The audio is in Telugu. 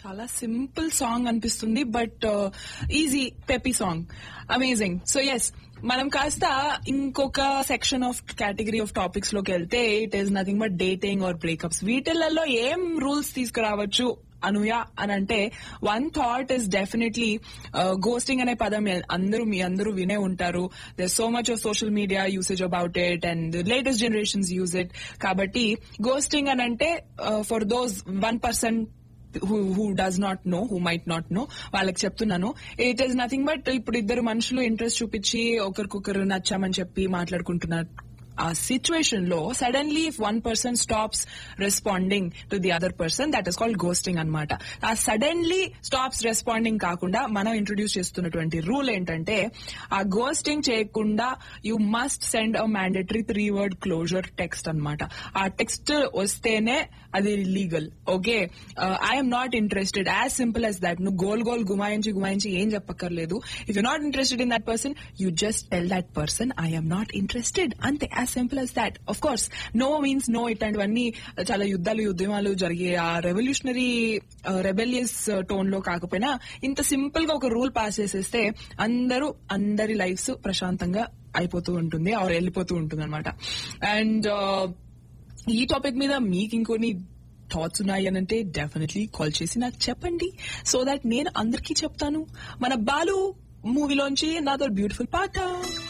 చాలా సింపుల్ సాంగ్ అనిపిస్తుంది but easy peppy song amazing so yes మనం కాస్త ఇంకొక section of category of topics లోకి వెళ్తే it is nothing but dating or breakups వీటిలలో ఏం రూల్స్ తీసుకురావచ్చు అనుయ అని అంటే one thought is definitely ghosting అనే పదం అందరూ మీ అందరూ వినే ఉంటారు there so much of social media usage about it and latest generations use it కాబట్టి గోస్టింగ్ అని అంటే for those one percent who does not know who might not know వాళ్ళకి చెప్తున్నాను ఇట్ ఈస్ నథింగ్ బట్ ఇప్పుడు ఇద్దరు మనుషులు ఇంట్రెస్ట్ చూపించి ఒకరికొకరు నచ్చామని చెప్పి మాట్లాడుకుంటున్నారు ఆ సిచ్యువేషన్ లో suddenly if one person stops responding to the other person that is called ghosting అనమాట ఆ సడన్లీ స్టాప్స్ రెస్పాండింగ్ కాకుండా మనం ఇంట్రొడ్యూస్ చేస్తున్నటువంటి రూల్ ఏంటంటే ఆ గోస్టింగ్ చేయకుండా you must send a mandatory three word closure text అనమాట ఆ టెక్స్ట్ వస్తేనే అది legal okay I'm not interested as simple as that నువ్వు గోల్ గోల్ గుమాయించి గుమాయించి ఏం చెప్పక్కర్లేదు if you not interested in that person you just tell that person I'm not interested అంతే as simple as that of course no means no ఇట్లాంటివన్నీ చాలా యుద్ధాలు ఉద్యమాలు జరిగే ఆ రెవల్యూషనరీ రెబెలియస్ టోన్ లో కాకపోయినా ఇంత సింపుల్ గా ఒక రూల్ పాస్ చేసేస్తే అందరూ అందరి లైఫ్స్ ప్రశాంతంగా అయిపోతూ ఉంటుంది ఆర్ వెళ్ళిపోతూ ఉంటుంది అనమాట అండ్ ఈ టాపిక్ మీద మీకు ఇంకొన్ని థాట్స్ ఉన్నాయి అని అంటే డెఫినెట్లీ కాల్ చేసి నాకు చెప్పండి సో దట్ నేను అందరికీ చెప్తాను మన బాలు మూవీలోంచి నాతో బ్యూటిఫుల్ పాట